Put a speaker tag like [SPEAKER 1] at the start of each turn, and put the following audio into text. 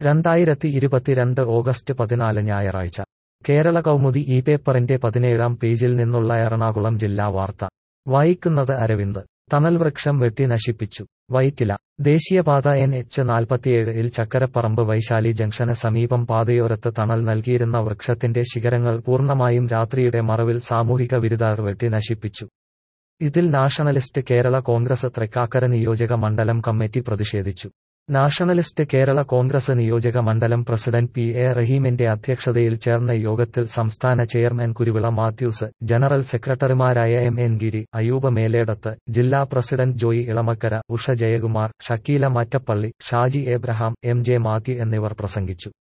[SPEAKER 1] രണ്ടായിരത്തി ഇരുപത്തിരണ്ട് ഓഗസ്റ്റ് പതിനാല് ഞായറാഴ്ച കേരള കൗമുദി ഈ പേപ്പറിന്റെ പതിനേഴാം പേജിൽ നിന്നുള്ള എറണാകുളം ജില്ലാ വാർത്ത വായിക്കുന്നത് അരവിന്ദ് തണൽ വൃക്ഷം വെട്ടി നശിപ്പിച്ചു വൈറ്റില ദേശീയപാത എൻ എച്ച് നാൽപ്പത്തിയേഴിൽ ചക്കരപ്പറമ്പ് വൈശാലി ജംഗ്ഷന് സമീപം പാതയോരത്ത് തണൽ നൽകിയിരുന്ന വൃക്ഷത്തിന്റെ ശിഖരങ്ങൾ പൂർണ്ണമായും രാത്രിയുടെ മറവിൽ സാമൂഹിക വിരുദ്ധർ വെട്ടി നശിപ്പിച്ചു ഇതിൽ നാഷണലിസ്റ്റ് കേരള കോൺഗ്രസ് തൃക്കാക്കര നിയോജക മണ്ഡലം കമ്മിറ്റി പ്രതിഷേധിച്ചു നാഷണലിസ്റ്റ് കേരള കോൺഗ്രസ് നിയോജക മണ്ഡലം പ്രസിഡന്റ് പി എ റഹീമിന്റെ അധ്യക്ഷതയിൽ ചേർന്ന യോഗത്തിൽ സംസ്ഥാന ചെയർമാൻ കുരുവിള മാത്യൂസ് ജനറൽ സെക്രട്ടറിമാരായ എം എൻ ഗിരി അയൂബ മേലേടത്ത് ജില്ലാ president Joy Elamakkara Usha Jayakumar Shakeela Mattappally Shaji Abraham M J Mathew എന്നിവർ പ്രസംഗിച്ചു